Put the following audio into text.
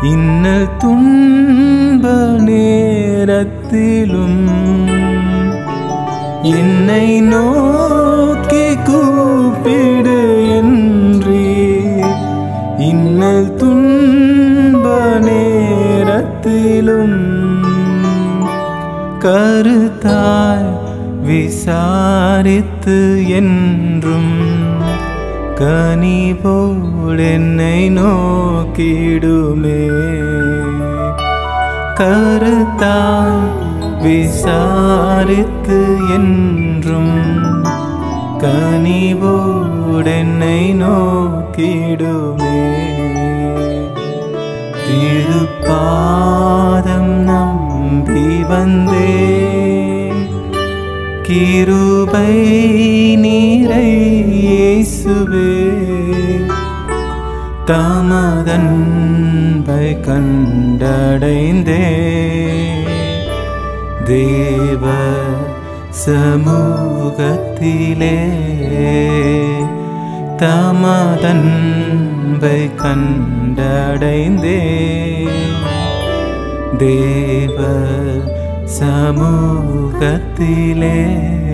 இன்னல் துன்ப நேரத்திலும் என்னை நோக்கி கூப்பிடு என்றே இன்னல் துன்ப நேரத்திலும் கருத்தாய் விசாரித்து என்றும் கனிவோடு என்னை நோக்கிடுமே கருத்தாய் விசாரித்து என்றும் கனிவோடு என்னை நோக்கிடுமே திருப்பாதம் நம்பி வந்தேன் கிருபை நீரை இயேசுவே தமதன்பை கண்டடைந்தே தேவ சமூகத்திலே தமதன்பை கண்டடைந்தே தேவ சமூகத்திலே